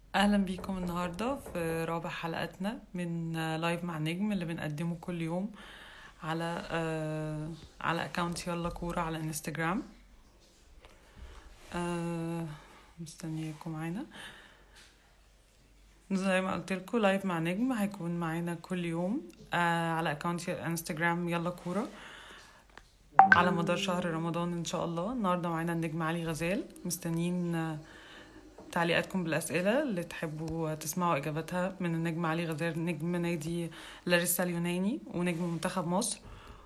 أهلا بيكم النهاردة في رابع حلقاتنا من لايف مع نجم اللي بنقدمه كل يوم على آه على أكاونت يلا كورة على انستجرام آه مستنياكم معانا زي ما قلت لكم لايف مع نجم هيكون معانا كل يوم آه على أكاونت انستجرام يلا كورة على مدار شهر رمضان إن شاء الله النهاردة معانا النجم علي غزال مستنيين آه تعليقاتكم بالأسئلة اللي تحبوا تسمعوا إجاباتها من النجم علي غزال نجم نادي لاريسا اليوناني ونجم منتخب مصر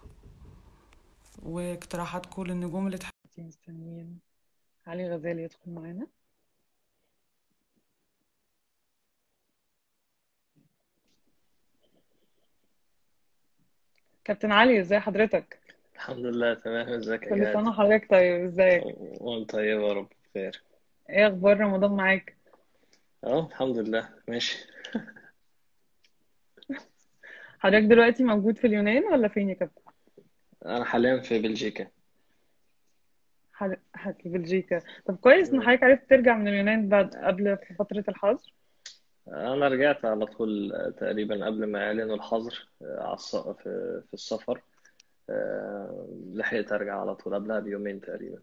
واقتراحاتكم للنجوم اللي تحبوا مستنيين علي غزال يدخل معانا كابتن علي ازاي حضرتك الحمد لله تمام ازيك يا كل جاد سنة وحضرتك طيب ازيك وانت طيب يا رب بخير ايه اخبار رمضان معاك اه الحمد لله ماشي حضرتك دلوقتي موجود في اليونان ولا فين يا كابتن انا حاليا في بلجيكا حض- حكي بلجيكا طب كويس ان حضرتك عرفت ترجع من اليونان بعد قبل في فترة الحظر انا رجعت على طول آه، تقريبا قبل ما يعلنوا الحظر آه، على الص- في في السفر آه، لحقت ارجع على طول قبلها بيومين تقريبا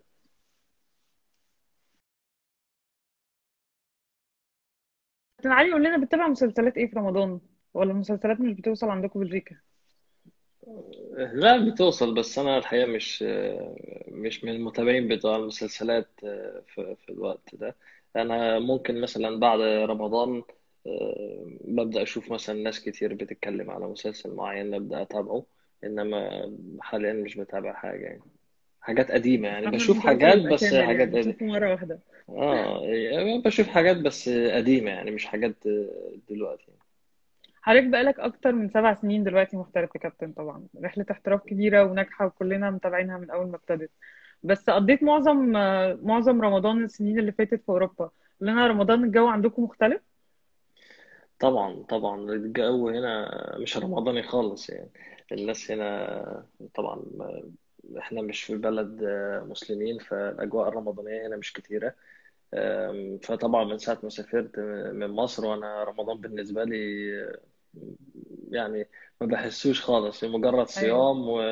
كابتن علي قول لنا بتتابع مسلسلات ايه في رمضان ولا المسلسلات مش بتوصل عندكم بلجيكا آه، لا بتوصل بس انا الحقيقه مش آه، مش من المتابعين بتوع المسلسلات آه، في في الوقت ده انا ممكن مثلا بعد رمضان آه، ببدا اشوف مثلا ناس كتير بتتكلم على مسلسل معين ابدا اتابعه انما حاليا مش بتابع حاجه يعني حاجات قديمه يعني فاهمة بشوف المسلسل حاجات يبقى بس كامل حاجات يعني قديمة. تشوفه مرة واحدة اه يعني بشوف حاجات بس قديمه يعني مش حاجات دلوقتي حضرتك بقالك أكتر من سبع سنين دلوقتي محترف يا كابتن طبعا رحلة احتراف كبيرة وناجحة وكلنا متابعينها من أول ما ابتدت بس قضيت معظم آه، معظم رمضان السنين اللي فاتت في أوروبا لنا رمضان الجو عندكم مختلف طبعا طبعا الجو هنا مش رمضاني خالص يعني الناس هنا طبعا احنا مش في بلد مسلمين فالاجواء الرمضانيه هنا مش كتيره أم، فطبعا من ساعه ما سافرت من مصر وانا رمضان بالنسبه لي يعني ما بحسوش خالص مجرد أيوه صيام و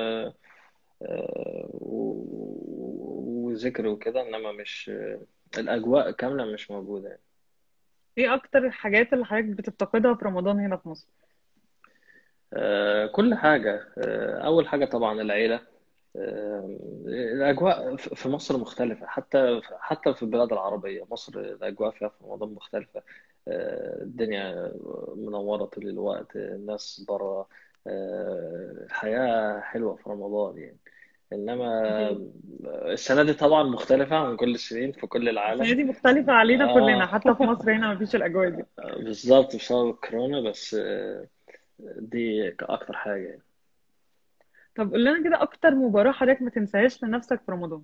و- وذكر وكده انما مش الاجواء كامله مش موجوده يعني. إيه أكتر الحاجات اللي حضرتك بتفتقدها في رمضان هنا في مصر؟ آه، كل حاجه آه، اول حاجه طبعا العيله آه، الاجواء في في مصر مختلفه حتى حتى في البلاد العربيه مصر الاجواء فيها في رمضان مختلفه آه، الدنيا منوره طول الوقت الناس بره آه، الحياه حلوه في رمضان يعني انما دي السنه دي طبعا مختلفه عن كل السنين في كل السنة العالم دي مختلفة علينا كلنا اه حتى في مصر هنا مفيش الأجواء دي بالظبط بسبب الكورونا بس آه، دي اكتر حاجه يعني. طب قول لنا كده أكتر مباراة حضرتك ما تنساهاش لنفسك في رمضان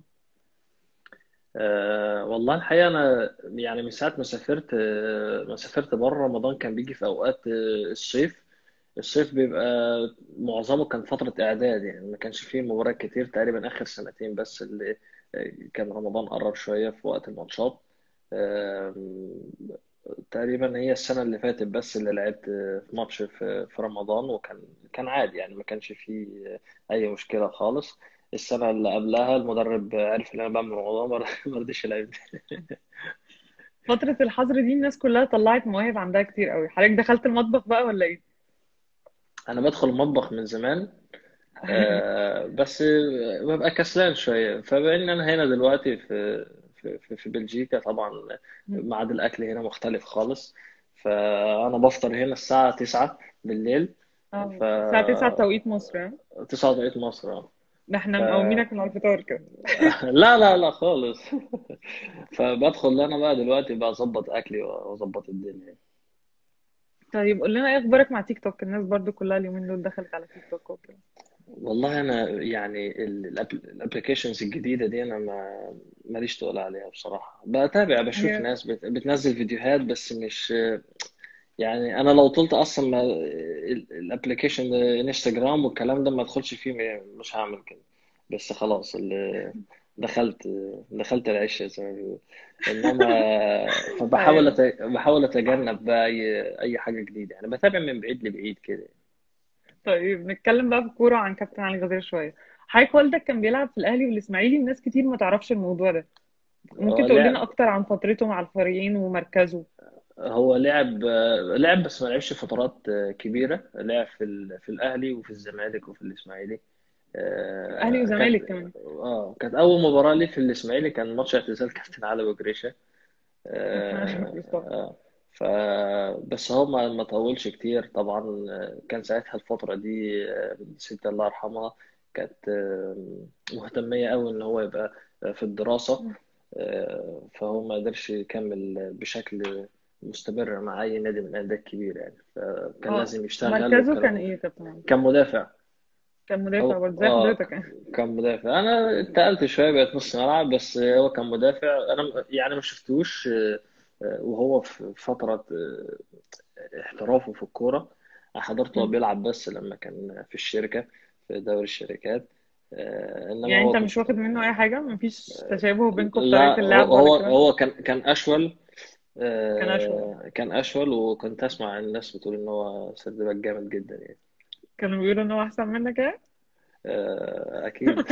أه والله الحقيقه انا يعني من ساعه ما سافرت آه، ما سافرت بره رمضان كان بيجي في اوقات آه، الصيف الصيف بيبقى معظمه كان فتره اعداد يعني ما كانش فيه مباريات كتير تقريبا اخر سنتين بس اللي آه، كان رمضان قرب شويه في وقت الماتشات آم، تقريبا هي السنة اللي فاتت بس اللي لعبت في ماتش في في رمضان وكان كان عادي يعني ما كانش فيه أي مشكلة خالص السنة اللي قبلها المدرب عرف إن أنا بعمل رمضان ما ما رضيش يلعبني فترة الحظر دي الناس كلها طلعت مواهب عندها كتير قوي حضرتك دخلت المطبخ بقى ولا ايه؟ أنا بدخل المطبخ من زمان آه، بس ببقى كسلان شوية فبما إن أنا هنا دلوقتي في في في في بلجيكا طبعا ميعاد الأكل هنا مختلف خالص فأنا بفطر هنا الساعة 9 بالليل ف اه الساعة 9 توقيت مصر ها؟ 9 دقيقة مصر اه ده احنا ف... مقومينك من على الفطار كده لا لا لا خالص فبدخل انا بقى دلوقتي بقى اظبط اكلي واظبط الدنيا طيب قول لنا ايه اخبارك مع تيك توك الناس برضو كلها اليومين دول دخلت على تيك توك وكده والله انا يعني الابلكيشنز الجديده دي انا ما ماليش تقول عليها بصراحه بتابع بشوف هي ناس بت- بتنزل فيديوهات بس مش يعني انا لو طلت اصلا ما الابلكيشن انستجرام والكلام ده ما ادخلش فيه م- مش هعمل كده بس خلاص اللي دخلت دخلت العش زي ما بيقولوا انما فبحاول ايوه أت... بحاول اتجنب بقى اي اي حاجه جديده يعني بتابع من بعيد لبعيد كده طيب نتكلم بقى في الكورة عن كابتن علي غزير شوية حضرتك والدك كان بيلعب في الأهلي والإسماعيلي وناس كتير ما تعرفش الموضوع ده هو ممكن تقول لنا لعب أكتر عن فترته مع الفريقين ومركزه هو لعب لعب بس ما لعبش فترات كبيره لعب في ال... في الاهلي وفي الزمالك وفي الاسماعيلي أهلي آه كانت وزمالك كمان اه كانت اول مباراه لي في الاسماعيلي كان ماتش اعتزال كابتن علي وجريشه آه بالظبط آه ف بس هو ما ما طولش كتير طبعا آه، كان ساعتها الفترة دي آه، ست الله يرحمها كانت آه، مهتمية قوي ان هو يبقى في الدراسة آه، فهو ما قدرش يكمل بشكل مستمر مع اي نادي من الانديه الكبيره يعني فكان اه لازم يشتغل مركزه وكان كان إيه يا كابتن علي؟ كان مدافع كان مدافع هو برضه زي اه حضرتك يعني كان مدافع انا انتقلت شويه بقيت نص ملعب بس هو كان مدافع انا م- يعني ما شفتوش آه، آه، وهو في فتره آه، احترافه في الكوره حضرته وهو مم. بيلعب بس لما كان في الشركه في دوري الشركات آه، انما يعني هو أنت كنت مش واخد منه أي حاجة مفيش تشابه بينكم في طريقة لا اللعب هو ولا هو الكلام ده؟ هو كان كان اشول كان أشول آه، كان اشول وكنت اسمع الناس بتقول ان هو سيرد جامد جدا يعني كانوا بيقولوا إن هو أحسن منك يعني؟ آه، اكيد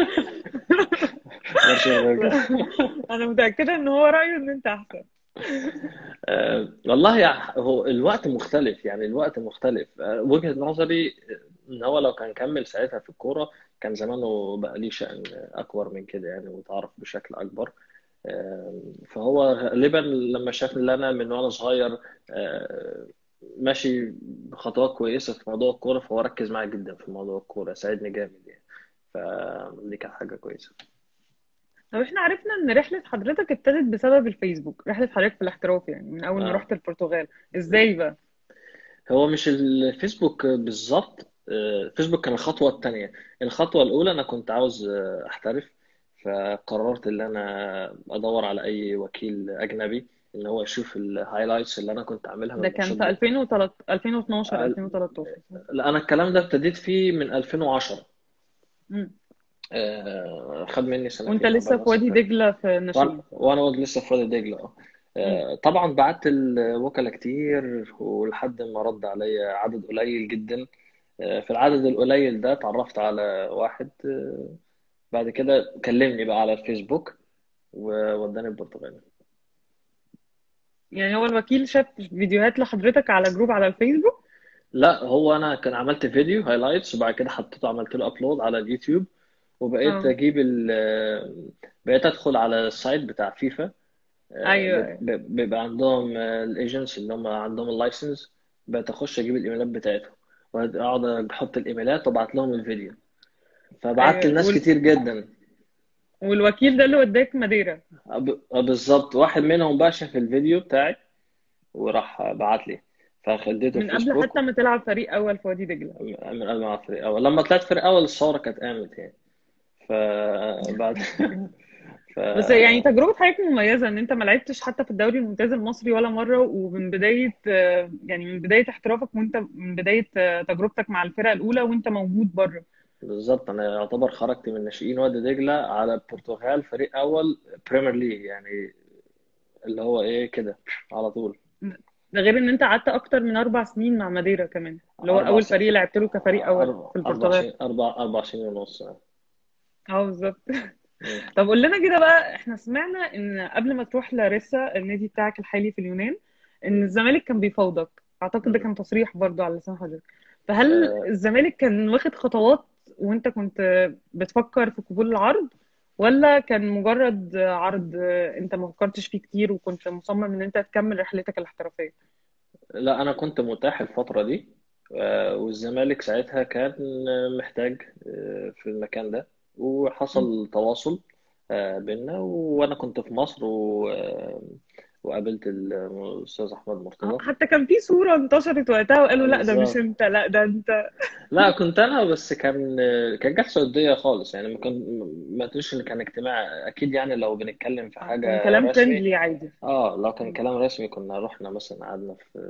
مقدرش غير كده لا أنا متأكدة إن هو رأيه إن أنت أحسن آه، والله يع- هو الوقت مختلف يعني الوقت مختلف آه، وجهة نظري ان هو لو كان كمل ساعتها في الكورة كان زمانه بقى ليه شأن اكبر من كده يعني وتعرف بشكل اكبر آه، فهو غالبا لما شاف ان انا من وانا صغير آه، ماشي بخطوات كويسة في موضوع الكورة فهو ركز معايا جدا في موضوع الكورة ساعدني جامد يعني فدي كانت حاجة كويسة طب احنا عرفنا ان رحلة حضرتك ابتدت بسبب الفيسبوك رحلة حضرتك في الاحتراف يعني من اول ما اه رحت البرتغال ازاي بقى هو مش الفيسبوك بالظبط آه، الفيسبوك كان الخطوة التانية الخطوة الأولى أنا كنت عاوز آه، أحترف فقررت إن أنا أدور على أي وكيل أجنبي إن هو يشوف الهايلايتس اللي أنا كنت عاملها من ده كان الماتشات في دي 2013 2012 آه، 2013 صح؟ لا أنا الكلام ده ابتديت فيه من 2010 مم. آه، خد مني وانت سنتين لسه عقبال ما في وادي سافرت دجلة في وأنا الناشئين وأنا لسه في وادي دجلة أه مم. آه، طبعا بعت الوكلاء كتير ولحد ما رد عليا عدد قليل جدا آه، في العدد القليل ده اتعرفت على واحد آه، بعد كده كلمني بقى على الفيسبوك ووداني البرتغال يعني هو الوكيل شاف فيديوهات لحضرتك على جروب على الفيسبوك لا هو انا كان عملت فيديو هايلايتس وبعد كده حطيته عملت له ابلود على اليوتيوب وبقيت اه اجيب ال آه، بقيت ادخل على السايت بتاع فيفا آه، ايوه بيب- ايوه بيب- بيبقى عندهم الايجنتس اللي هم عندهم اللايسنس بقيت اخش اجيب الايميلات بتاعتهم واقعد احط الايميلات وابعت لهم الفيديو فبعت ايوه لناس وال... كتير جدا والوكيل ده اللي وداك ماديرا ب- بالظبط واحد منهم بقى شاف الفيديو بتاعي وراح بعت لي فخديته من قبل حتى فيسبوك ما تلعب فريق اول في وادي دجلة من قبل ما ألعب فريق اول لما طلعت فريق اول الثوره كانت قامت يعني فبعد ف بس يعني تجربة حضرتك مميزة ان انت ما لعبتش حتى في الدوري الممتاز المصري ولا مرة ومن بداية آه، يعني من بداية احترافك وانت من بداية آه، تجربتك مع الفرقة الأولى وانت موجود بره بالظبط انا يعتبر خرجت من ناشئين وادي دجله على البرتغال فريق اول بريمير ليج يعني اللي هو ايه كده على طول ده غير ان انت قعدت اكتر من اربع سنين مع ماديرا كمان اللي هو اربع اول س... فريق لعبت له كفريق اول اربع في اربع البرتغال سنين اربع اربع سنين ونص اه بالظبط مم. طب قول لنا كده بقى احنا سمعنا ان قبل ما تروح لاريسا النادي بتاعك الحالي في اليونان ان الزمالك كان بيفاوضك اعتقد ده مم. كان تصريح برضو على لسان حضرتك فهل آه، الزمالك كان واخد خطوات وانت كنت بتفكر في قبول العرض ولا كان مجرد عرض انت ما فكرتش فيه كتير وكنت مصمم ان انت تكمل رحلتك الاحترافية لا انا كنت متاح الفتره دي آه، والزمالك ساعتها كان محتاج آه، في المكان ده مم. وحصل تواصل آه، بينا وانا كنت في مصر و... آه، وقابلت الاستاذ احمد اه مرتضى حتى كان في صورة انتشرت وقتها وقالوا آه، لا ده مش بالظبط انت لا ده انت لا كنت انا بس كان كان جت سعوديه خالص يعني ما كنت ما تقولش ان كان اجتماع اكيد يعني لو بنتكلم في اه كان حاجه كلام رسمي فريندلي عادي اه لو كان مم. كلام رسمي كنا رحنا مثلا قعدنا في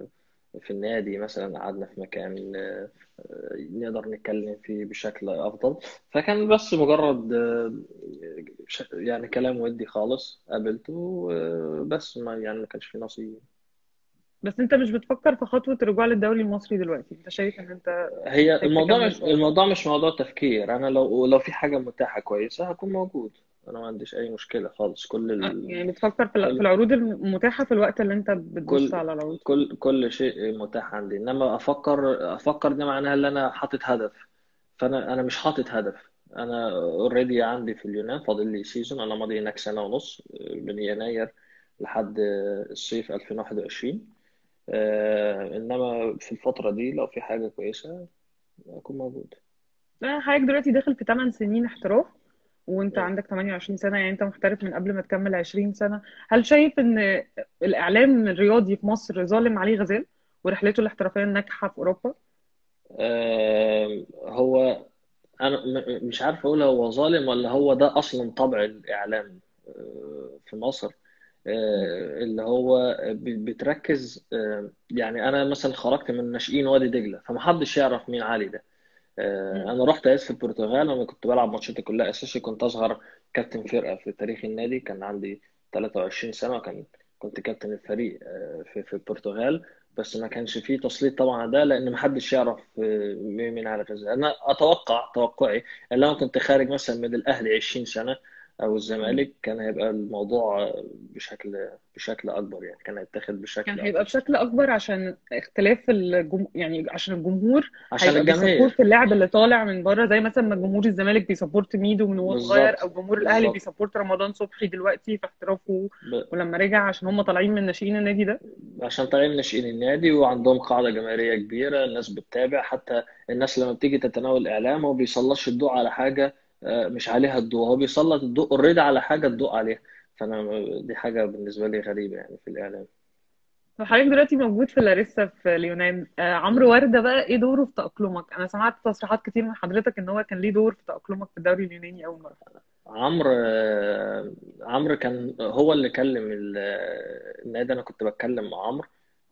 في النادي مثلا قعدنا في مكان آه، آه، نقدر نتكلم فيه بشكل افضل فكان بس مجرد آه، ش- يعني كلام ودي خالص قابلته آه، بس ما يعني ما كانش في نصيب بس انت مش بتفكر في خطوة الرجوع للدوري المصري دلوقتي انت شايف ان انت هي محتاج الموضوع تكمل مش شوية الموضوع مش موضوع تفكير انا لو لو في حاجه متاحه كويسه هكون موجود انا ما عنديش اي مشكله خالص كل اه، ال... يعني بتفكر في الع- في كل العروض المتاحة في الوقت اللي انت بتبص كل على العروض كل كل شيء متاح عندي انما افكر افكر ده معناها ان انا حاطط هدف فانا انا مش حاطط هدف انا اوريدي عندي في اليونان فاضل لي سيزون انا ماضي هناك سنه ونص من يناير لحد الصيف 2021 آه، انما في الفتره دي لو في حاجه كويسه اكون موجود لا حضرتك دلوقتي داخل في 8 سنين احتراف وانت م. عندك 28 سنة يعني انت محترف من قبل ما تكمل 20 سنة هل شايف ان الاعلام الرياضي في مصر ظالم عليه غزال ورحلته الاحترافية الناجحة في اوروبا آه، هو انا م- مش عارف اقول هو ظالم ولا هو ده اصلا طبع الاعلام آه، في مصر آه، اللي هو ب- بتركز آه، يعني انا مثلا خرجت من ناشئين وادي دجله فمحدش يعرف مين علي ده آه، مم. انا رحت اسف في البرتغال انا كنت بلعب ماتشاتي كلها اساسي كنت اصغر كابتن فرقه في تاريخ النادي كان عندي 23 سنه وكان كنت كابتن الفريق آه، في في البرتغال بس ما كانش فيه تسليط طبعا على ده لان ما حدش يعرف آه، مين مين على غزال انا اتوقع توقعي ان لو كنت خارج مثلا من الاهلي 20 سنه او مم. الزمالك كان هيبقى الموضوع آه، بشكل بشكل اكبر يعني كان هيتاخد كان بشكل هيبقى اكبر بشكل اكبر عشان اختلاف الجم... يعني عشان الجمهور عشان هيبقى الجماهير بيسبورت اللاعب اللي طالع من بره زي مثلا ما جمهور الزمالك بيسبورت ميدو من وهو صغير او بالظبط جمهور الاهلي بالظبط بيسبورت رمضان صبحي دلوقتي في احترافه ب- ولما رجع عشان هم طالعين من ناشئين النادي ده عشان طالعين ناشئين النادي وعندهم قاعدة جماهيرية كبيرة الناس بتتابع حتى الناس لما بتيجي تتناول الإعلام هو بيسلطش الضوء على حاجة آه، مش عليها الضوء هو بيسلط الضوء اوريدي على حاجة الضوء عليها فأنا دي حاجة بالنسبة لي غريبة يعني في الإعلام فحضرتك دلوقتي موجود في لاريسا في اليونان آه عمرو وردة بقى ايه دوره في تأقلمك انا سمعت تصريحات كتير من حضرتك ان هو كان ليه دور في تأقلمك في الدوري اليوناني اول مرة عمرو آه، عمرو كان هو اللي كلم ال- النادي أنا كنت بتكلم مع عمرو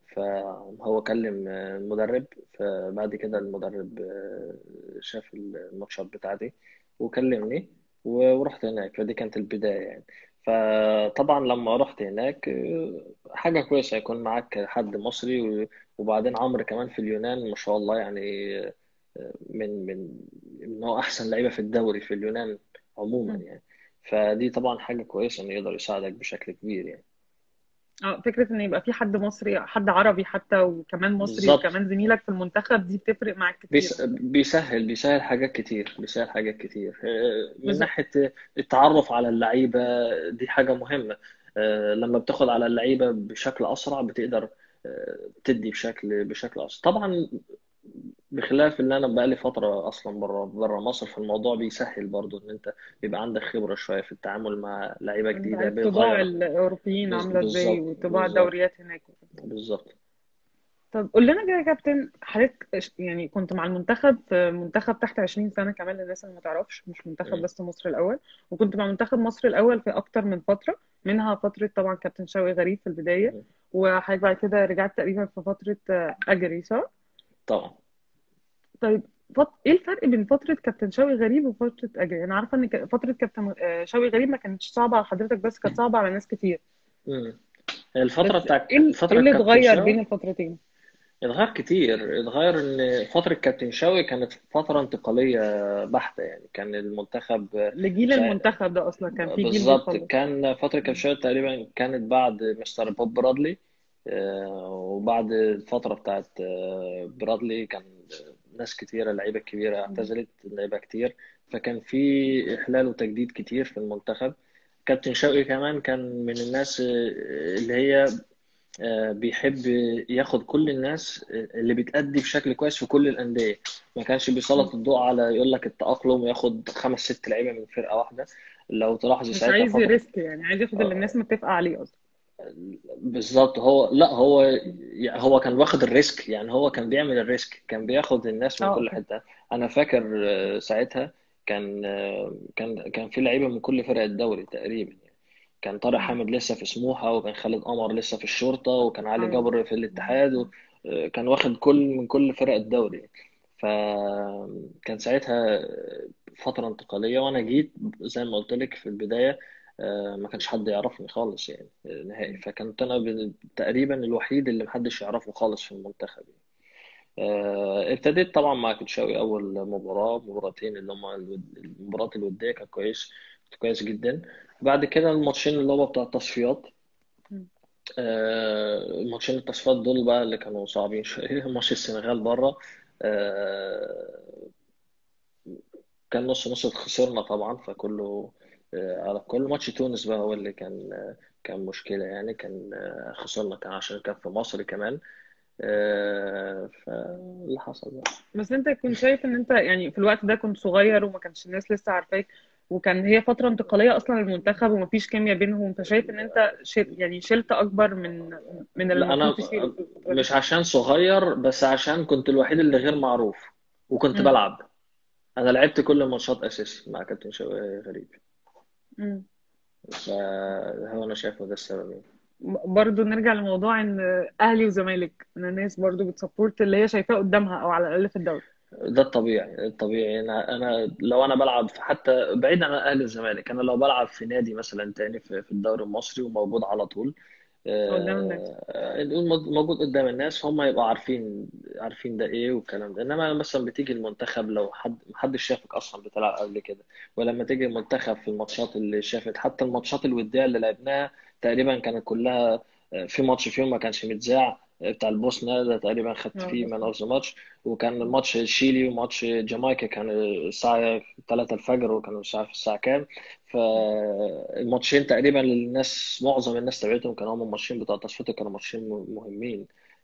فهو كلم المدرب فبعد كده المدرب آه، شاف الماتشات بتاعتي وكلمني ورحت هناك فدي كانت البداية يعني فطبعا لما رحت هناك آه، حاجة كويسة يكون معاك حد مصري و- وبعدين عمرو كمان في اليونان ما شاء الله يعني آه، من من من هو أحسن لعيبة في الدوري في اليونان عموما مم. يعني فدي طبعا حاجة كويسة إنه يقدر يساعدك بشكل كبير يعني اه فكرة ان يبقى في حد مصري حد عربي حتى وكمان مصري بالظبط وكمان زميلك في المنتخب دي بتفرق معاك كتير بيس- بيسهل بيسهل حاجات كتير بيسهل حاجات كتير آه، من بالظبط ناحية التعرف على اللعيبة دي حاجة مهمة آه، لما بتاخد على اللعيبة بشكل أسرع بتقدر آه، تدي بشكل بشكل أسرع طبعا بخلاف ان انا بقالي فترة اصلا بره بره مصر فالموضوع بيسهل برضو ان انت بيبقى عندك خبرة شوية في التعامل مع لعيبة انت جديدة عارف طباع بيغير الاوروبيين بز- عاملة ازاي بالظبط وطباع بالظبط الدوريات هناك بالظبط طب قول لنا كده يا كابتن حضرتك إش- يعني كنت مع المنتخب في منتخب تحت 20 سنة كمان للناس اللي ما تعرفش مش منتخب مم. بس مصر الأول وكنت مع منتخب مصر الأول في أكتر من فترة منها فترة طبعا كابتن شوقي غريب في البداية مم. وحضرتك بعد كده رجعت تقريبا في فترة آه، أجري صح؟ طبعا طيب فت... ايه الفرق بين فترة كابتن شوقي غريب وفترة أجري؟ أنا عارفة إن ك- فترة كابتن آه، شوقي غريب ما كانتش صعبة على حضرتك بس كانت صعبة على ناس كتير مم. الفترة بس بتاع ايه ال- إيه الفترة اللي الكابتن اتغير بين شاوي الفترتين؟ اتغير كتير اتغير ان فترة كابتن شاوي كانت فترة انتقالية بحتة يعني كان المنتخب لجيل سا... المنتخب ده أصلا كان في جيل بالظبط بيخلص كان فترة كابتن شاوي تقريبا كانت بعد مستر بوب برادلي آه، وبعد الفترة بتاعت آه، برادلي كان ناس كتيرة لعيبة كبيرة اعتزلت لعيبة كتير فكان في إحلال وتجديد كتير في المنتخب كابتن شوقي كمان كان من الناس آه، اللي هي آه، بيحب ياخد كل الناس اللي بتأدي بشكل كويس في كل الأندية ما كانش بيسلط الضوء على يقول لك التأقلم وياخد خمس ست لعيبة من فرقة واحدة لو تلاحظي مش ساعتها عايز فترة يريسك يعني عايز ياخد اللي الناس متفقة عليه أصلا بالظبط هو لا هو يعني هو كان واخد الريسك يعني هو كان بيعمل الريسك كان بياخد الناس من اه كل اوكي حتة أنا فاكر آه، ساعتها كان آه، كان كان في لعيبة من كل فرق الدوري تقريبا يعني كان طارق مم. حامد لسه في سموحة وكان خالد قمر لسه في الشرطة وكان علي اه جبر في الاتحاد و... كان واخد كل من كل فرق الدوري فكان ساعتها فترة انتقالية وأنا جيت زي ما قلت لك في البداية آه، ما كانش حد يعرفني خالص يعني آه، نهائي فكنت أنا ب- تقريبا الوحيد اللي محدش يعرفه خالص في المنتخب يعني. آه، ابتديت طبعا مع كوتشاوي أول مباراة مباراتين اللي هما الود- المباراة الودية كان كويس كنت كويس جدا بعد كده الماتشين اللي هو بتاع التصفيات مم. آه، الماتشين التصفيات دول بقى اللي كانوا صعبين شوية ماتش السنغال بره آه، كان نص نص خسرنا طبعا فكله آه، على كل ماتش تونس بقى هو اللي كان آه، كان مشكلة يعني كان آه، خسرنا كان عشان كان في مصر كمان آه، فاللي حصل بقى بس انت كنت شايف ان انت يعني في الوقت ده كنت صغير وما كانش الناس لسه عارفاك وكان هي فترة انتقالية اصلا للمنتخب ومفيش كيمياء بينهم فشايف ان انت شل يعني شلت اكبر من من اللي لا المفروض أنا تشيله في الفترة دي مش عشان صغير بس عشان كنت الوحيد اللي غير معروف وكنت امم بلعب أنا لعبت كل الماتشات أساسي مع كابتن شوقي غريب امم فهو أنا شايفه ده السبب يعني برضه نرجع لموضوع ان اهلي وزمالك ان الناس برضه بتسبورت اللي هي شايفاه قدامها او على الاقل في الدوري ده الطبيعي الطبيعي انا انا لو انا بلعب في حتى بعيد عن اهلي الزمالك انا لو بلعب في نادي مثلا تاني في في الدوري المصري وموجود على طول قدام الناس آه، موجود قدام الناس هم يبقوا عارفين عارفين ده ايه والكلام ده انما مثلا بتيجي المنتخب لو حد محدش شافك اصلا بتلعب قبل كده ولما تيجي المنتخب في الماتشات اللي شافت حتى الماتشات الودية اللي لعبناها تقريبا كانت كلها آه، في ماتش فيهم ما كانش متذاع آه، بتاع البوسنة ده تقريبا خدت اه فيه بس مان اوف ذا ماتش وكان الماتش الشيلي وماتش جامايكا كان الساعة 3 الفجر وكانوا الساعة في الساعة كام فالماتشين تقريبا للناس معظم الناس تابعتهم كانوا هم الماتشين بتوع تصفيته كانوا ماتشين مهمين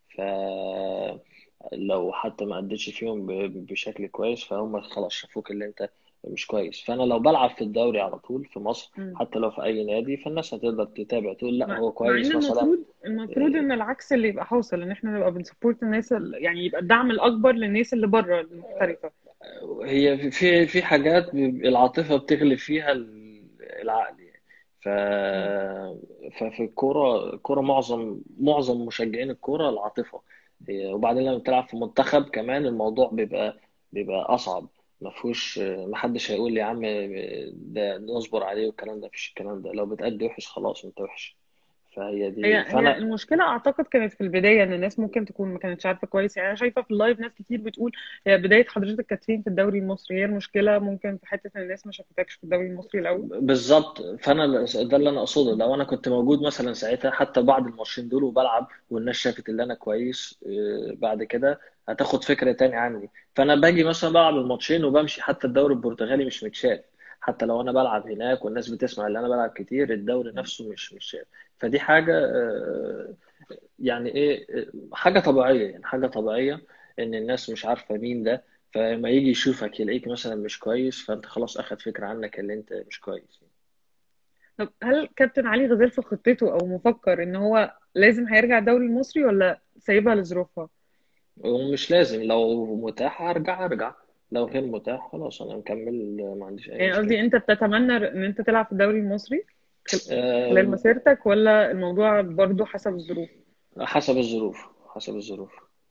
فلو حتى ما أديتش فيهم ب- بشكل كويس فهم خلاص شافوك اللي انت مش كويس فانا لو بلعب في الدوري على طول في مصر مم. حتى لو في اي نادي فالناس هتقدر تتابع تقول لا مع هو مع ان كويس مثلا المفروض المفروض ان العكس اللي يبقى حاصل ان احنا نبقى بنسبورت الناس ال... يعني يبقى الدعم الاكبر للناس اللي بره المحترفه هي في في في حاجات بيبقى العاطفة بتغلب فيها العقل يعني ف مم. ففي الكورة الكورة معظم معظم مشجعين الكورة العاطفة هي وبعدين لما بتلعب في منتخب كمان الموضوع بيبقى بيبقى أصعب ما فيهوش ما حدش هيقول لي يا عم ده نصبر عليه والكلام ده مفيش الكلام ده لو بتأدي وحش خلاص انت وحش فهي هي دي هي فانا المشكله اعتقد كانت في البدايه ان الناس ممكن تكون ما كانتش عارفه كويس يعني انا شايفه في اللايف ناس كتير بتقول هي بدايه حضرتك كانت فين في الدوري المصري هي المشكله ممكن في حته ان الناس ما شافتكش في الدوري المصري الاول بالظبط فانا ده اللي انا اقصده لو انا كنت موجود مثلا ساعتها حتى بعد الماتشين دول وبلعب والناس شافت اللي انا كويس آه، بعد كده هتاخد فكره تاني عني فانا باجي مثلا بلعب الماتشين وبمشي حتى الدوري البرتغالي مش متشاف حتى لو انا بلعب هناك والناس بتسمع اللي انا بلعب كتير الدوري نفسه مش مش شاف فدي حاجه آه، يعني ايه آه، حاجه طبيعيه يعني حاجه طبيعيه ان الناس مش عارفه مين ده فلما يجي يشوفك يلاقيك مثلا مش كويس فانت خلاص اخد فكره عنك اللي انت مش كويس طب هل كابتن علي غزال في خطته او مفكر ان هو لازم هيرجع الدوري المصري ولا سايبها لظروفها ومش لازم لو متاح ارجع ارجع لو غير متاح خلاص انا مكمل ما عنديش اي يعني مشكله قصدي انت بتتمنى ان انت تلعب في الدوري المصري خل- خلال أم، مسيرتك ولا الموضوع برضو حسب الظروف حسب الظروف حسب الظروف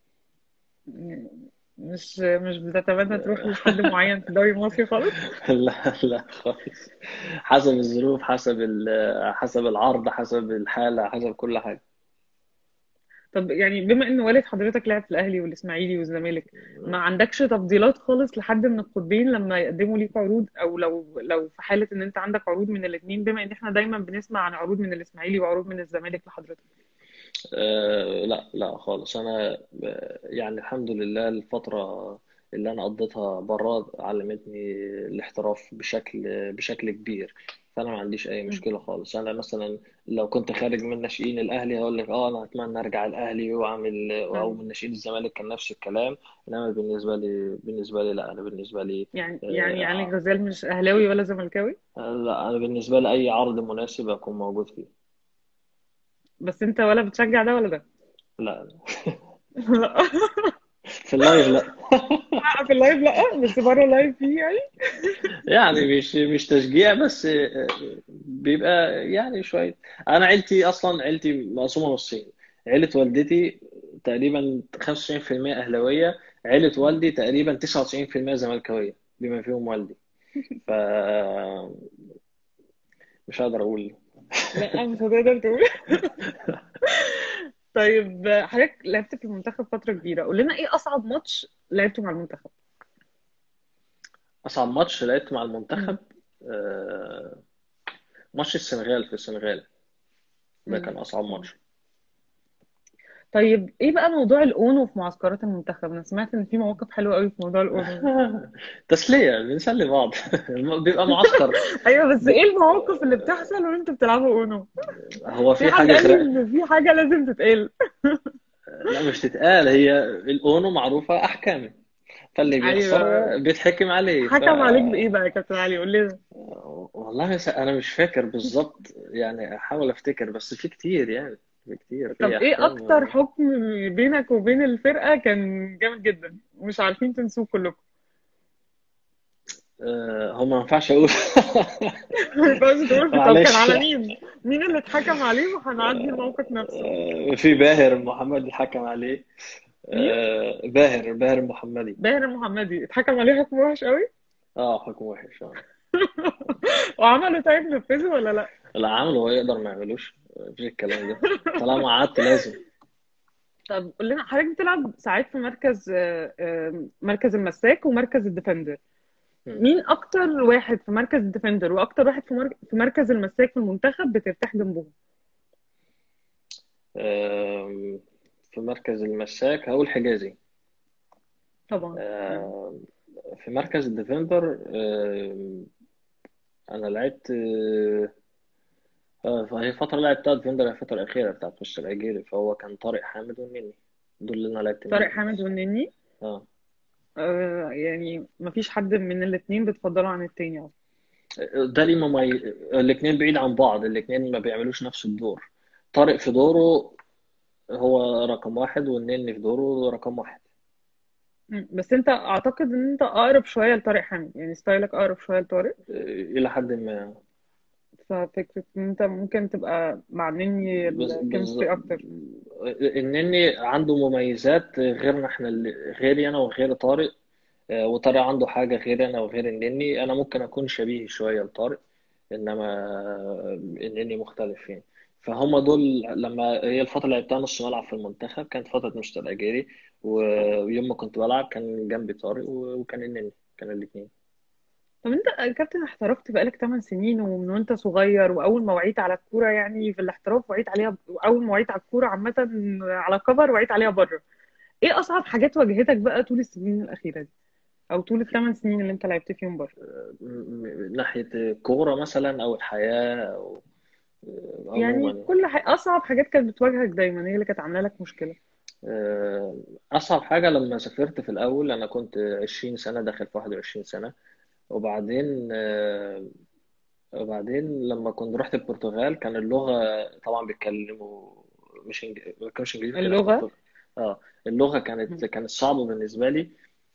يعني مش مش بتتمنى تروح لحد معين في الدوري المصري خالص لا لا خالص حسب الظروف حسب ال- حسب العرض حسب الحالة حسب كل حاجة طب يعني بما ان والد حضرتك لعب في الاهلي والاسماعيلي والزمالك ما عندكش تفضيلات خالص لحد من القطبين لما يقدموا ليك عروض او لو لو في حالة ان انت عندك عروض من الاثنين بما ان احنا دايما بنسمع عن عروض من الاسماعيلي وعروض من الزمالك لحضرتك أه لا لا خالص انا ب- يعني الحمد لله الفترة اللي انا قضيتها بره علمتني الاحتراف بشكل بشكل كبير فانا ما عنديش اي مم. مشكلة خالص انا مثلا لو كنت خارج من ناشئين الاهلي هقول لك اه انا اتمنى ارجع الاهلي واعمل او مم. من ناشئين الزمالك كان نفس الكلام انما بالنسبة لي بالنسبة لي لا انا بالنسبة لي يعني يعني علي آه غزال مش اهلاوي ولا زملكاوي لا انا بالنسبة لي اي عرض مناسب اكون موجود فيه بس انت ولا بتشجع ده ولا ده لا لا في اللايف لا في اللايف لا بس بره اللايف فيه يعني يعني مش مش تشجيع بس آه، بيبقى يعني شوية أنا عيلتي أصلا عيلتي مقسومة نصين عيلة والدتي تقريبا 95% اهلاويه عيله والدي تقريبا 99% زملكاويه بما فيهم والدي ف مش هقدر اقول لا مش هتقدر تقول طيب حضرتك لعبت في المنتخب فترة كبيرة قول لنا ايه أصعب ماتش لعبته مع المنتخب اصعب ماتش لعبت مع مم. المنتخب آه، ماتش السنغال في السنغال ده مم. كان اصعب ماتش طيب ايه بقى موضوع الأونو في معسكرات المنتخب انا سمعت ان في مواقف حلوة قوي في موضوع الأونو ده تسليه بنسلي بعض بيبقى معسكر ايوه بس ايه المواقف اللي بتحصل وانتوا بتلعبوا أونو هو في في حد حاجه قال لي غير ان في حاجة لازم تتقال لا مش تتقال هي الاونو معروفه احكام فاللي بيخسر ايوه بيتحكم عليه ف حكم عليك بايه بقى يا كابتن علي قول لنا والله س- انا مش فاكر بالظبط يعني احاول افتكر بس في كتير يعني في كتير طب في ايه احكام اكتر حكم بينك وبين الفرقة كان جامد جدا ومش عارفين تنسوه كلكم آه، هو ما ينفعش اقول ما ينفعش تقول طب كان معلش على مين مين اللي اتحكم عليه وهنعدي الموقف نفسه آه، في باهر محمد حكم عليه مين آه، باهر باهر محمدي باهر المحمدي اتحكم عليه حكم وحش قوي اه حكم وحش اه وعملوا طيب نفذه ولا لا اللي عمله هو يقدر ما يعملوش مفيش الكلام ده طالما قعدت لازم طب قول لنا حضرتك بتلعب ساعات في مركز آه، آه، مركز المساك ومركز الديفندر مم. مين اكتر واحد في مركز الديفندر واكتر واحد في مر- في مركز المساك في المنتخب بترتاح جنبهم آم، في مركز المساك هقول حجازي طبعا مم. آم، في مركز الديفندر آم، انا لعبت آه، فهي فترة لعبتها ديفندر الفترة الأخيرة بتاعت مستر الأجيري فهو كان طارق حامد والنني دول اللي أنا لعبت طارق معاهم حامد والنني اه آه، يعني مفيش حد من الاتنين بتفضله عن التاني أصلا ده ليه ممي... الاتنين بعيد عن بعض الاتنين ما بيعملوش نفس الدور طارق في دوره هو رقم واحد والنني في دوره رقم واحد مم. بس انت اعتقد ان انت اقرب شويه لطارق حامد يعني ستايلك اقرب شويه لطارق آه، إلى حد ما ففكره ان انت ممكن تبقى مع نني بز... بز... الكيمستري اكتر النني عنده مميزات غيرنا احنا اللي... غيري أنا وغير طارق آه، وطارق عنده حاجة غير أنا وغير النني أنا ممكن أكون شبيه شوية لطارق إنما النني مختلف يعني فهم دول لما هي الفترة اللي لعبتها نص ملعب في المنتخب كانت فترة مستر أجيري ويوم ما كنت بلعب كان جنبي طارق و- وكان النني كان الاتنين طب انت يا كابتن احترفت بقالك 8 سنين ومن وانت صغير واول ما وعيت على الكوره يعني في الاحتراف وعيت عليها اول ما وعيت على الكوره عامه على كفر وعيت عليها بره ايه اصعب حاجات واجهتك بقى طول السنين الاخيره دي او طول الثمان سنين اللي انت لعبت فيهم بره م- م- ناحية كورة مثلا أو الحياة أو يعني عموما كل حاجة اصعب حاجات كانت بتواجهك دايما هي اللي كانت عامله لك مشكله آه، أصعب حاجة لما سافرت في الأول أنا كنت 20 سنة داخل في 21 سنة وبعدين آه، وبعدين لما كنت رحت البرتغال كان اللغة طبعا بيتكلموا مش إنج... ما كانوش إنجليزي كانوا اللغه برتغال اه اللغة كانت كانت صعبة بالنسبة لي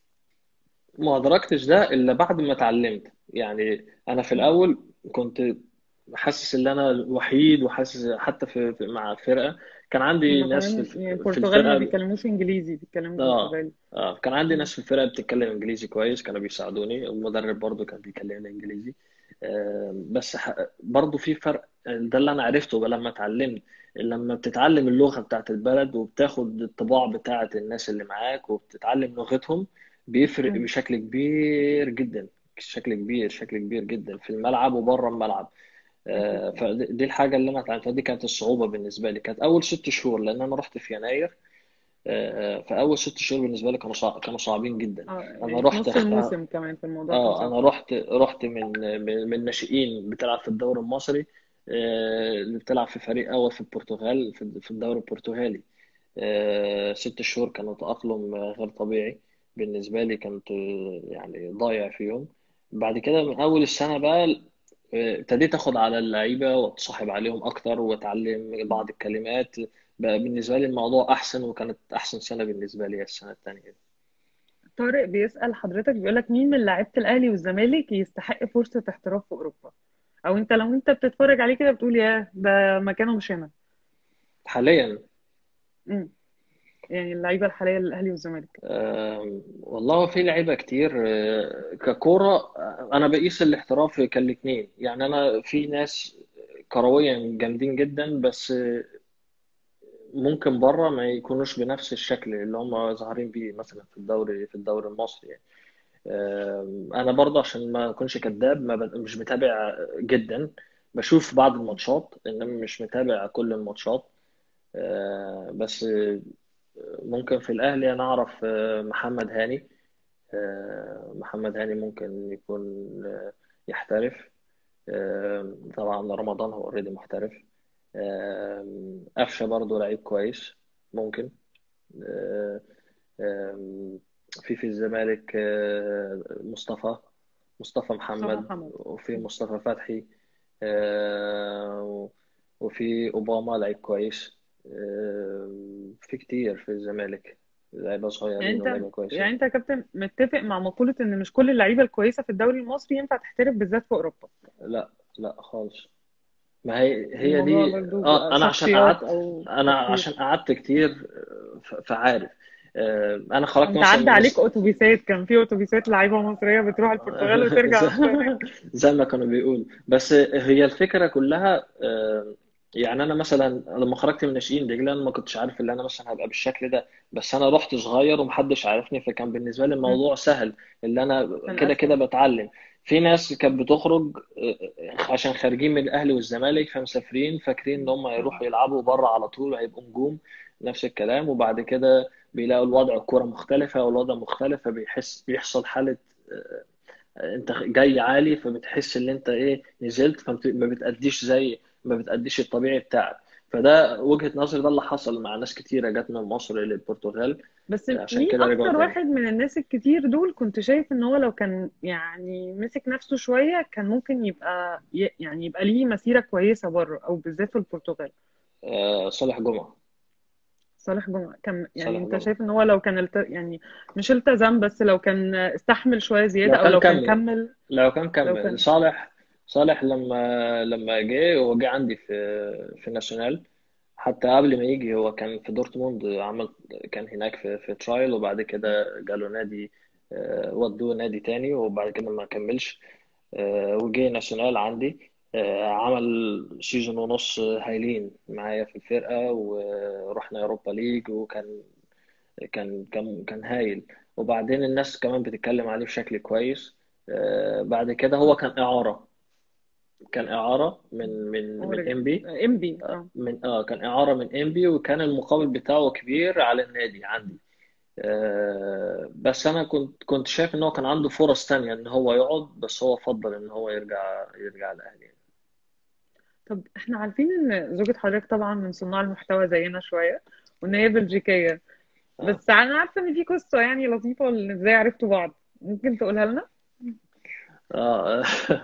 ما أدركتش ده إلا بعد ما اتعلمت يعني أنا في الأول كنت حاسس إن أنا الوحيد وحاسس حتى في في- مع الفرقة كان عندي هما ناس كمان في يعني في البرتغال ما الفرقة بيتكلموش انجليزي بيتكلموا اه برتغالي اه كان عندي مم. ناس في الفرقة بتتكلم انجليزي كويس كانوا بيساعدوني المدرب برضو كان بيكلمني انجليزي آه بس ح... برضو في فرق ده اللي انا عرفته بقى لما اتعلمت لما بتتعلم اللغة بتاعت البلد وبتاخد الطباع بتاعت الناس اللي معاك وبتتعلم لغتهم بيفرق مم. بشكل كبير جدا شكل كبير شكل كبير جدا في الملعب وبره الملعب اكيد آه، طبعا فدي الحاجة اللي أنا اتعلمتها دي كانت الصعوبة بالنسبة لي كانت أول ست شهور لأن أنا رحت في يناير آه، فأول ست شهور بالنسبة لي كانوا صعب كانوا صعبين جدا اه أنا يعني في رحت نص الموسم كمان في الموضوع كان اه صعب انا رحت رحت من من من ناشئين بتلعب في الدوري المصري آه، اللي بتلعب في فريق اول في البرتغال في في الدوري البرتغالي آه، ست شهور كانوا تأقلم آه، غير طبيعي بالنسبة لي كنت آه، يعني ضايع فيهم بعد كده من أول السنة بقى آه، ابتديت أخد على اللعيبة وأتصاحب عليهم أكتر وأتعلم بعض الكلمات بقى بالنسبة لي الموضوع أحسن وكانت أحسن سنة بالنسبة لي السنة التانية طارق بيسأل حضرتك بيقول لك مين من لعيبة الأهلي والزمالك يستحق فرصة احتراف في أوروبا أو أنت لو أنت بتتفرج عليه كده بتقول ياه ده مكانه مش هنا حاليا امم يعني اللعيبه الحاليه للاهلي والزمالك آم، والله في لعيبة كتير آه، ككورة آه، أنا بقيس الاحتراف كالاتنين يعني أنا في ناس كرويا جامدين جدا بس آه، ممكن بره ما يكونوش بنفس الشكل اللي هم ظاهرين بيه مثلا في الدوري في الدوري المصري يعني آم، أنا برضه عشان ما أكونش كذاب ما ب- مش متابع جدا بشوف بعض الماتشات إنما مش متابع كل الماتشات آه، بس آه، ممكن في الأهلي أنا أعرف آه، محمد هاني آه، محمد هاني ممكن يكون آه، يحترف آه، طبعا رمضان هو اوريدي محترف آه، قفشة برضه لعيب كويس ممكن آه، آه، في في الزمالك آه، مصطفى مصطفى مصطفى محمد محمد وفي مصطفى فتحي آه، وفي أوباما لعيب كويس آه، في كتير في الزمالك لعيبة يعني صغيرين انت ولعيبة كويسين يعني انت يا كابتن متفق مع مقوله ان مش كل اللعيبه الكويسه في الدوري المصري ينفع تحترف بالذات في اوروبا لا لا خالص ما هي هي الموضوع دي برضو اه بيبقى انا عشان شخصيات قعدت او انا تفكير عشان قعدت كتير ف- فعارف آه، انا خرجت انت مثلا عدى من عليك الس... اتوبيسات كان في اتوبيسات لعيبه مصريه بتروح البرتغال وترجع زي هناك زي ما كانوا بيقولوا بس هي الفكرة كلها آه، يعني انا مثلا لما خرجت من ناشئين دجله انا ما كنتش عارف ان انا مثلا هبقى بالشكل ده بس انا رحت صغير ومحدش عارفني فكان بالنسبه لي مم. الموضوع سهل اللي انا كان كده كده اسهل بتعلم في ناس كانت بتخرج آه، عشان خارجين من الاهلي والزمالك فمسافرين فاكرين ان هم يروحوا يلعبوا بره على طول وهيبقوا نجوم نفس الكلام وبعد كده بيلاقوا الوضع الكوره مختلفه والوضع مختلف فبيحس بيحصل حاله آه، انت جاي عالي فبتحس ان انت ايه نزلت فما بتأديش زي ما بتأديش الطبيعي بتاعك فده وجهة نظري ده اللي حصل مع ناس كتيرة جت من مصر للبرتغال بس عشان مين كده رجعوا اكتر تاني واحد من الناس الكتير دول كنت شايف ان هو لو كان يعني مسك نفسه شويه كان ممكن يبقى ي- يعني يبقى ليه مسيره كويسه بره او بالذات في البرتغال آه صالح جمعة صالح جمعة كان يعني صالح انت جمعة شايف ان هو لو كان الت... يعني مش التزم بس لو كان استحمل شوية زيادة لو او كان لو كان كمل كمل لو كان لو كمل كان صالح صالح لما لما جه هو جه عندي في في ناشونال حتى قبل ما يجي هو كان في دورتموند عمل كان هناك في في ترايل وبعد كده جاله نادي آه، ودوه نادي تاني وبعد كده ما كملش آه، وجه ناشونال عندي آه، عمل سيزون ونص هايلين معايا في الفرقة ورحنا يوروبا ليج وكان كان كان كان هايل وبعدين الناس كمان بتتكلم عليه بشكل كويس آه، بعد كده هو كان إعارة كان إعارة من من هو من رجع ام بي ام بي اه من اه كان إعارة من ام بي وكان المقابل بتاعه كبير على النادي عندي آه، بس انا كنت كنت شايف ان هو كان عنده فرص تانية ان هو يقعد بس هو فضل ان هو يرجع يرجع الاهلي طب احنا عارفين ان زوجة حضرتك طبعا من صناع المحتوى زينا شوية وان هي بلجيكية اه بس انا عارفة ان في قصة يعني لطيفة ان ازاي عرفتوا بعض ممكن تقولها لنا اه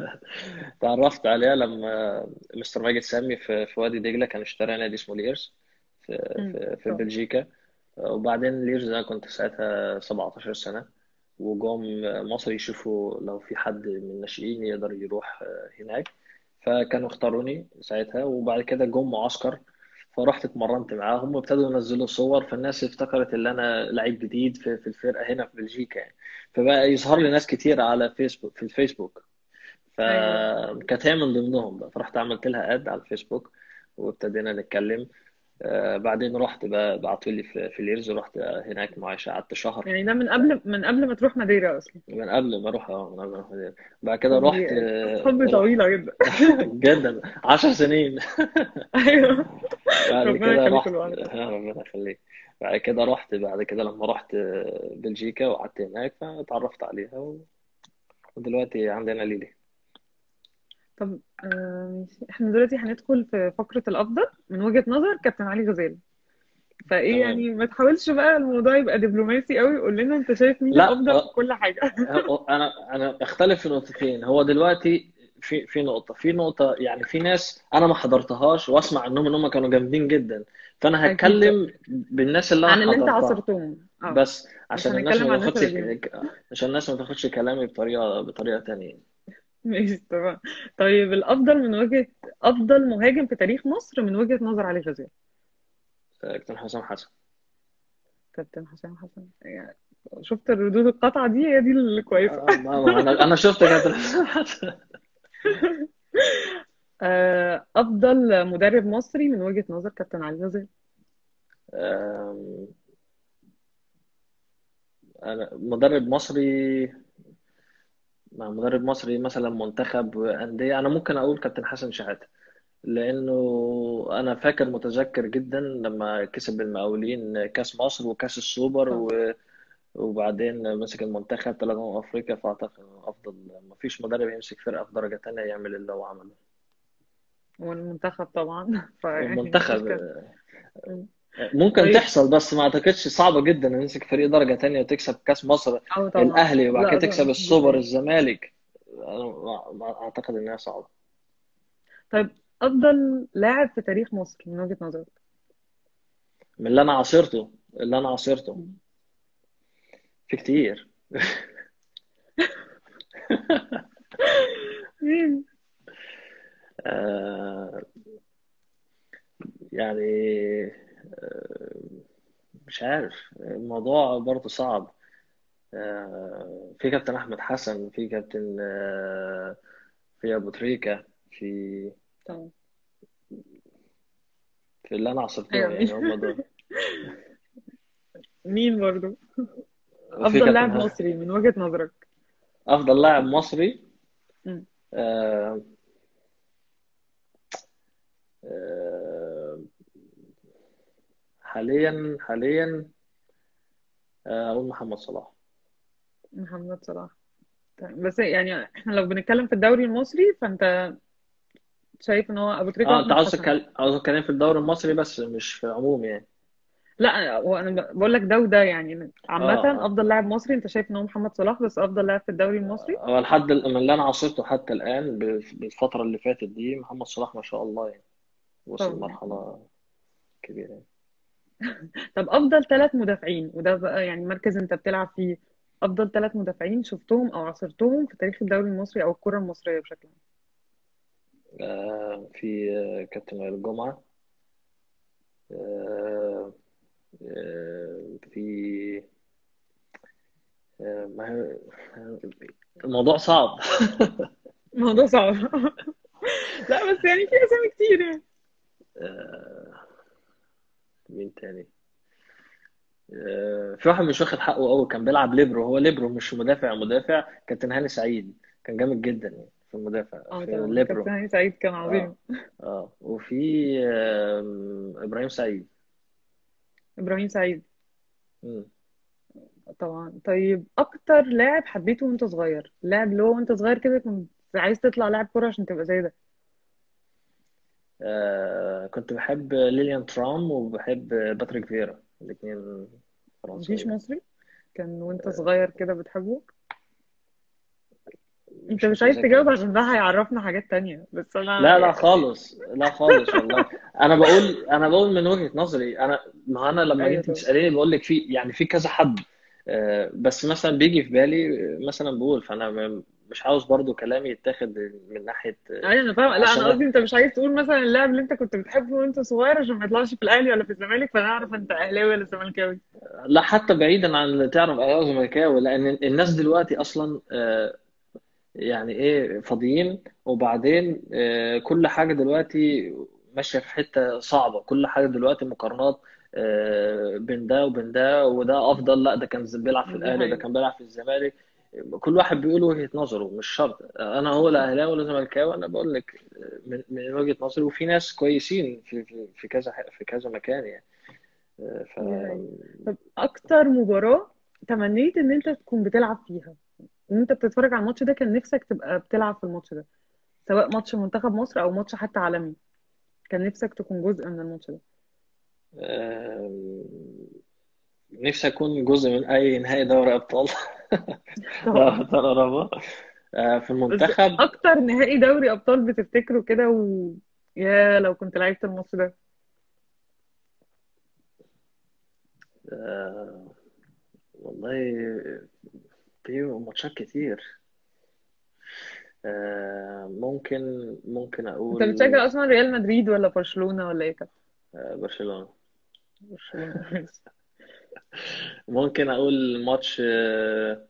تعرفت عليها لما مستر ماجد سامي في في وادي دجلة كان اشترى نادي اسمه ليرز في امم في في طب بلجيكا وبعدين ليرز انا كنت ساعتها 17 سنة وجم مصر يشوفوا لو في حد من الناشئين يقدر يروح هناك فكانوا اختاروني ساعتها وبعد كده جم معسكر فرحت اتمرنت معاهم وابتدوا ينزلوا صور فالناس افتكرت ان انا لعيب جديد في في الفرقة هنا في بلجيكا يعني فبقى يظهر لي ناس كتير على فيسبوك في الفيسبوك ايوه فكانت هي من ضمنهم بقى فرحت عملت لها اد على الفيسبوك وابتدينا نتكلم آه بعدين رحت بقى بعتوا لي في, في ليرز ورحت هناك معايشة قعدت شهر يعني ده من قبل من قبل ما تروح ماديرا اصلا من قبل ما اروح اه من قبل ما اروح مدينة. بعد كده طب رحت دي آه، قصة حب رحت طويلة جدا جدا عشر سنين ايوه بعد ربنا كده يخليكم رحت لبعض آه، ربنا يخليك بعد كده رحت بعد كده لما رحت آه، بلجيكا وقعدت هناك فتعرفت عليها و- ودلوقتي عندنا ليلي طب آه، ماشي. احنا دلوقتي هندخل في فقرة الأفضل من وجهة نظر كابتن علي غزال فايه تمام يعني ما تحاولش بقى الموضوع يبقى دبلوماسي قوي قول لنا انت شايف مين لا الأفضل في آه، كل حاجة آه، انا انا اختلف في نقطتين هو دلوقتي في في نقطة في نقطة يعني في ناس انا ما حضرتهاش واسمع عنهم ان هم كانوا جامدين جدا فانا أكيد طبعا هتكلم بالناس اللي انا عن اللي انت حضرتها عاصرتهم اه بس مش عشان الناس هنتكلم ما عن الناس تاخدش القديمة ك- عشان الناس ما تاخدش كلامي بطريقة بطريقة تانية ماشي تمام طيب الأفضل من وجهة أفضل مهاجم في تاريخ مصر من وجهة نظر علي غزال آه، كابتن حسام حسن كابتن حسام حسن يعني شفت الردود القاطعة دي هي دي الكويسة آه، ما- ما انا انا شفت كابتن آه، أفضل مدرب مصري من وجهة نظر كابتن علي غزال آم، انا مدرب مصري مع مدرب مصري مثلا منتخب أندية أنا ممكن أقول كابتن حسن شحاتة لأنه أنا فاكر متذكر جدا لما كسب المقاولين كأس مصر وكأس السوبر طبعا و... وبعدين مسك المنتخب ثلاث أمم أفريقيا فأعتقد إنه أفضل مفيش مدرب يمسك فرقة في درجة تانية يعمل اللي هو عمله والمنتخب طبعا فيعني مفيش المنتخب كده ممكن طيب تحصل بس ما أعتقدش صعبة جدا إن يمسك فريق درجة تانية وتكسب كأس مصر اه طبعا الأهلي وبعد لا كده لا تكسب دي السوبر حقيقة الزمالك أنا ما- ما أعتقد إنها صعبة طيب أفضل لاعب في تاريخ مصر من وجهة نظرك من اللي أنا عاصرته اللي أنا عاصرته في كتير مين آه يعني آه مش عارف الموضوع برضه صعب آه في كابتن أحمد حسن في كابتن آه في أبو تريكة في طبعا في اللي أنا عاصرتهم أيوة يعني هم دول مين برضو وفي أفضل كابتن لاعب ه- مصري من وجهة نظرك أفضل لاعب مصري مم. آه آه حاليا حاليا آه، أقول محمد صلاح محمد صلاح طيب. بس يعني احنا لو بنتكلم في الدوري المصري فأنت شايف ان هو أبو تريكة اه انت وأحمد عاوز حسن تتكلم عاوز تتكلم في الدوري المصري بس مش في العموم يعني لا هو انا ب- بقول لك ده وده يعني عامة اه اه افضل لاعب مصري انت شايف ان هو محمد صلاح بس افضل لاعب في الدوري المصري هو لحد ال- من اللي انا عاصرته حتى الان ب- بالفتره اللي فاتت دي محمد صلاح ما شاء الله يعني وصل طبعا مرحله كبيره يعني. طب افضل ثلاث مدافعين وده بقى يعني مركز انت بتلعب فيه افضل ثلاث مدافعين شفتهم او عاصرتهم في تاريخ الدوري المصري او الكرة المصرية بشكل عام آه في آه، كابتن وائل جمعه آه آه في آه ما هي الموضوع صعب الموضوع صعب لا بس يعني في اسامي كتير يعني آه مين تاني آه، في واحد مش واخد حقه قوي كان بيلعب ليبرو هو ليبرو مش مدافع مدافع كابتن هاني سعيد كان جامد جدا يعني في المدافع اه في طبعا الليبرو كابتن هاني سعيد كان اه عظيم اه وفي آم، ابراهيم سعيد ابراهيم سعيد مم. طبعا طيب اكتر لاعب حبيته وانت صغير لاعب اللي هو وانت صغير كده كنت عايز تطلع لاعب كرة عشان تبقى زي ده آه كنت بحب ليليان ترام وبحب باتريك فيرا الاثنين مفيش فرنساويين مصري كان وانت صغير كده بتحبه انت مش مش عايز متذكر تجاوب عشان ده هيعرفنا حاجات تانية بس انا لا لا خالص لا خالص والله انا بقول انا بقول من وجهة نظري انا ما انا لما ايوه انت طبعا تساليني بقول لك في يعني في كذا حد آه، بس مثلا بيجي في بالي آه، مثلا بقول فانا م- مش عاوز برضو كلامي يتاخد من ناحية آه، ايوه انا فاهمه لا انا عشان قصدي انت مش عايز تقول مثلا اللاعب اللي انت كنت بتحبه وانت صغير عشان ما يطلعش في الاهلي ولا في الزمالك فانا اعرف انت اهلاوي ولا زملكاوي لا حتى بعيدا عن اللي تعرف اهلاوي وزملكاوي لان الناس دلوقتي اصلا آه، يعني ايه فاضيين وبعدين آه، كل حاجة دلوقتي ماشية في حتة صعبة كل حاجة دلوقتي مقارنات آه، بين ده وبين ده وده افضل لا ده كان بيلعب في دي الاهلي وده حقيقة كان بيلعب في الزمالك كل واحد بيقول وجهة نظره مش شرط انا هو لا اهلاوي ولا زملكاوي انا بقول لك من من وجهة نظري وفي ناس كويسين في في في كذا في كذا مكان يعني آه، ف دي حقيقة طب اكتر مباراة تمنيت ان انت تكون بتلعب فيها ان انت بتتفرج على الماتش ده كان نفسك تبقى بتلعب في الماتش ده سواء ماتش منتخب مصر او ماتش حتى عالمي كان نفسك تكون جزء من الماتش ده آه، نفسي اكون جزء من اي نهائي دوري ابطال لا طبعا ابطال اوروبا آه، في بس المنتخب اكتر نهائي دوري ابطال بتفتكره كده و يا لو كنت لعبت الماتش ده آه، والله في ماتشات كتير آه، ممكن ممكن انت اقول بتشجع اصلا ريال مدريد ولا برشلونة ولا ايه كده آه، برشلونة برشلونة ممكن اقول ماتش آه،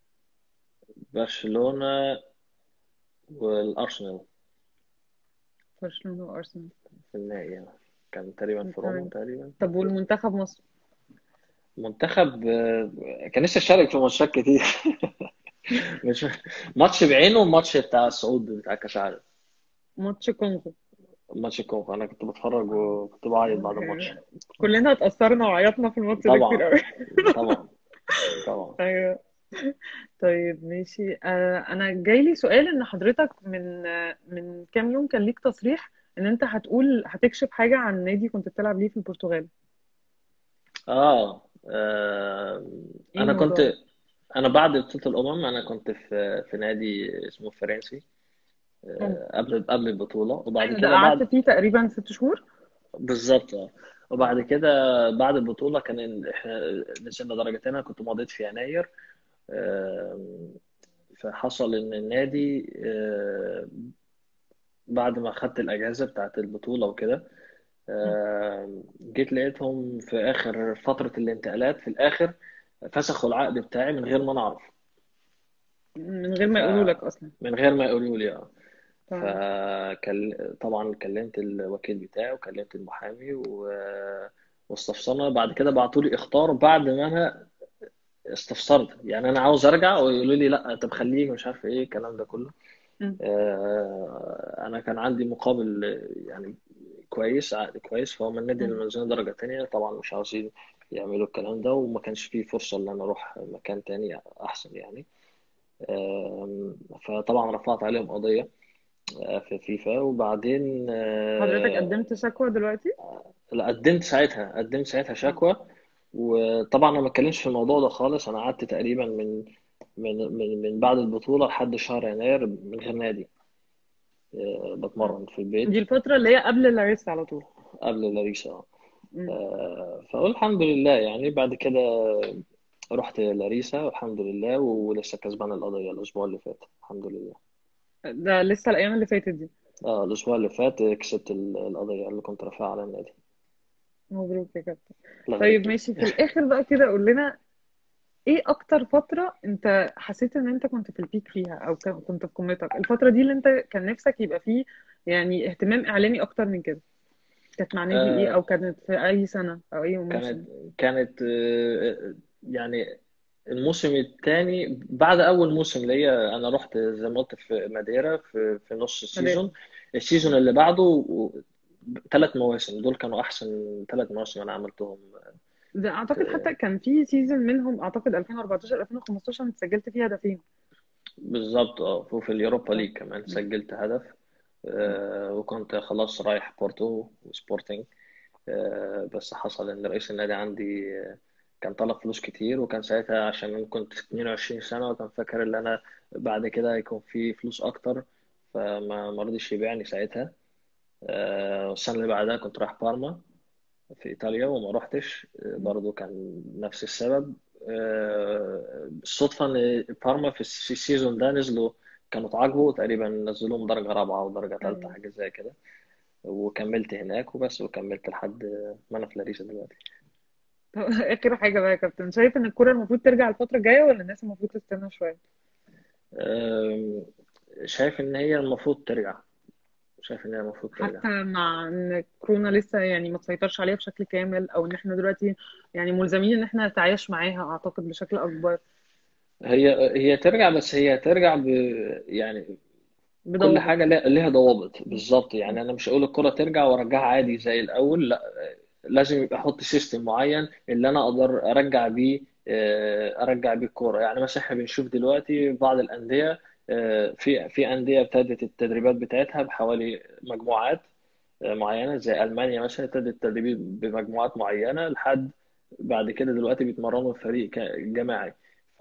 برشلونة والارسنال برشلونة وارسنال في النهائي يعني. كان تقريبا في روما تمام تقريبا طب والمنتخب مصر منتخب آه، كان لسه شارك في ماتشات كتير مش ماتش بعينه وماتش بتاع الصعود بتاع كاس العالم ماتش كونغو ماتش الكونغو انا كنت بتفرج وكنت بعيط بعد الماتش كلنا اتأثرنا وعيطنا في الماتش ده كتير طبعا قوي طبعا طبعا ايوه طيب ماشي آه انا جاي لي سؤال ان حضرتك من آه من كام يوم كان ليك تصريح ان انت هتقول هتكشف حاجة عن نادي كنت بتلعب ليه في البرتغال اه آه، ايه انا الموضوع كنت ده انا بعد بطولة الامم انا كنت في في نادي اسمه فرنسي حلو آه، قبل قبل البطولة وبعد ايوه ده كده قعدت بعد فيه تقريبا ست شهور بالظبط اه وبعد كده بعد البطولة كان ال- احنا نزلنا درجتين انا كنت مضيت في يناير آه، فحصل ان النادي آه، بعد ما خدت الاجازة بتاعت البطولة وكده مم. آه، جيت لقيتهم في آخر فترة الانتقالات في الآخر فسخوا العقد بتاعي من غير ما أنا أعرف من غير ما يقولوا لك اصلا فمن غير ما يقولوا لي اه تمام فكل... طبعا كلمت الوكيل بتاعي وكلمت المحامي و... واستفسرنا بعد كده بعتوا لي اخطار بعد ما انا استفسرت يعني انا عاوز ارجع ويقولوا لي لا طب خليك مش عارف ايه الكلام ده كله مم. آه، انا كان عندي مقابل يعني كويس عقد كويس فهو من النادي مم. اللي منزلين درجة تانية طبعا مش عاوزين يعملوا الكلام ده وما كانش فيه فرصة ان انا اروح مكان تاني احسن يعني آم، فطبعا رفعت عليهم قضية آه، في فيفا وبعدين حضرتك آه، قدمت شكوى دلوقتي لا، قدمت ساعتها قدمت ساعتها شكوى وطبعا انا ما اتكلمش في الموضوع ده خالص انا قعدت تقريبا من من من من بعد البطولة لحد شهر يناير من غير نادي آه، مم. بتمرن في دي البيت الفترة اللي هي قبل لاريسا على طول قبل لاريسا مم. آه، فأقول الحمد لله يعني بعد كده رحت لاريسا والحمد لله ولسه كسبان القضية الأسبوع اللي فات الحمد لله ده لسه الأيام اللي فاتت دي اه الأسبوع اللي فات كسبت ال- القضية اللي كنت رافعها على النادي مبروك يا كابتن الله يبارك طيب فيك ماشي في الآخر بقى كده قول لنا ايه اكتر فترة انت حسيت ان انت كنت في البيك فيها او كان- كنت في قمتك الفترة دي اللي انت كان نفسك يبقى فيه يعني اهتمام اعلامي اكتر من كده كانت مع نادي ايه آه او كانت في اي سنة او اي موسم كانت كانت آه يعني الموسم الثاني بعد أول موسم ليا أنا رحت زي ما قلت في ماديرا في في نص مدارس السيزون السيزون اللي بعده ثلاث مواسم دول كانوا أحسن ثلاث مواسم أنا عملتهم ده اعتقد في حتى كان في سيزون منهم اعتقد 2014 2015 انت سجلت فيه هدفين بالظبط اه وفي اليوروبا صح ليج كمان م- سجلت هدف م- آه وكنت خلاص رايح بورتو وسبورتنج آه بس حصل ان رئيس النادي عندي آه، كان طلب فلوس كتير وكان ساعتها عشان أنا كنت 22 سنة وكان فاكر ان انا بعد كده هيكون في فلوس اكتر فما ما رضيش يبيعني ساعتها آه والسنة اللي بعدها كنت رايح بارما في إيطاليا وما روحتش آه، م- برضو كان نفس السبب آه، الصدفة إن بارما في الس- السيزون ده نزلوا كانوا اتعاقبوا تقريبا نزلوهم درجة رابعة أو درجة ثالثة ايوه حاجة زي كده وكملت هناك وبس وكملت لحد ما أنا في لاريسا دلوقتي طب اخر حاجة بقى يا كابتن شايف ان الكورة المفروض ترجع الفترة الجاية ولا الناس المفروض تستنى شوية آم، شايف إن هي المفروض ترجع شايف إن هي المفروض ترجع حتى مع ان كورونا لسه يعني ما تسيطرش عليها بشكل كامل او ان احنا دلوقتي يعني ملزمين ان احنا نتعايش معاها اعتقد بشكل اكبر هي هي ترجع بس هي ترجع ب يعني كل بضوابط حاجة لها لها ضوابط م- بالظبط م- يعني أنا مش هقول الكرة ترجع وأرجعها عادي زي الأول لا لازم يبقى احط سيستم معين اللي انا اقدر ارجع بيه آه، ارجع بيه الكوره يعني مثلا احنا بنشوف دلوقتي بعض الانديه آه، في في انديه ابتدت التدريبات بتاعتها بحوالي مجموعات آه، معينه زي المانيا مثلا ابتدت التدريب بمجموعات معينه لحد بعد كده دلوقتي بيتمرنوا في فريق ك- جماعي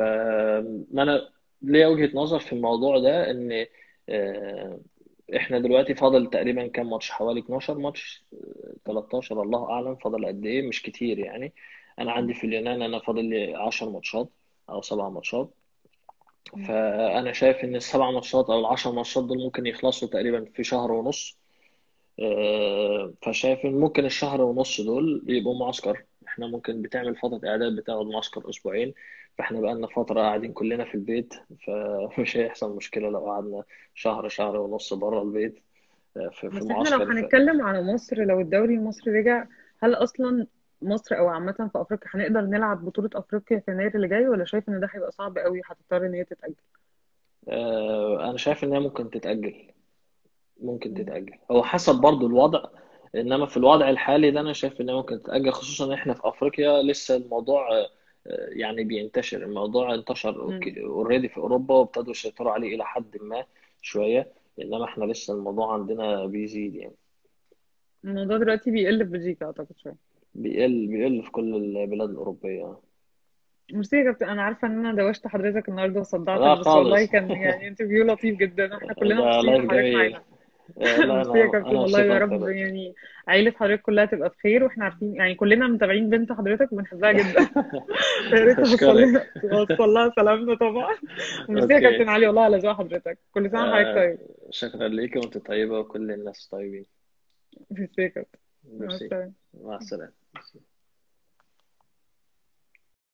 فانا ليا وجهة نظر في الموضوع ده ان آه، احنا دلوقتي فاضل تقريبا كام ماتش حوالي 12 ماتش آه، 13 الله اعلم فاضل قد ايه مش كتير يعني انا عندي في اليونان انا فاضل لي 10 ماتشات او سبع ماتشات م- فانا شايف ان السبع ماتشات او العشر ماتشات دول ممكن يخلصوا تقريبا في شهر ونص آه، فشايف ان ممكن الشهر ونص دول يبقوا معسكر احنا احنا ممكن بتعمل فترة إعداد بتاخد معسكر أسبوعين فاحنا بقالنا فترة قاعدين كلنا في البيت فمش هيحصل مشكلة لو قعدنا شهر شهر ونص بره البيت آه، في في بس احنا لو معسكر ف... هنتكلم على مصر لو الدوري المصري رجع هل اصلا مصر او عامة في افريقيا هنقدر نلعب بطولة افريقيا في يناير اللي جاي ولا شايف ان ده هيبقى صعب قوي هتضطر ان هي تتأجل آه، أنا شايف إن هي ممكن تتأجل ممكن مم. تتأجل هو حسب برضو الوضع إنما في الوضع الحالي ده أنا شايف إن هي ممكن تتأجل خصوصا إن إحنا في أفريقيا لسه الموضوع آه، آه، يعني بينتشر الموضوع انتشر مم. اوريدي في أوروبا وابتدوا يسيطروا عليه إلى حد ما شوية إنما إحنا لسه الموضوع عندنا بيزيد يعني الموضوع دلوقتي بيقل في بلجيكا اعتقد شوية بيقل بيقل في كل البلاد الأوروبية ميرسي يا كابتن انا عارفة ان انا دوشت حضرتك النهاردة وصدعتك لا بس والله خالص كان يعني انترفيو لطيف جدا احنا كلنا ده مبسوطين لايف ان حضرتك جميل معانا آه، لا ميرسي يا أنا كابتن أنا والله مبسوط يا أكتر رب يعني عيلة حضرتك كلها تبقى بخير واحنا عارفين يعني كلنا متابعين بنت حضرتك وبنحبها جدا فيا ريت توصل أشكرك لها توصل لها سلامنا طبعا وميرسي يا كابتن أوكي علي والله على ذوق حضرتك كل سنة وحضرتك آه، طيب شكرا ليك وأنت طيبة وكل الناس طيبين ميرسي يا كابتن مع ميرسي السلامة مع السلامة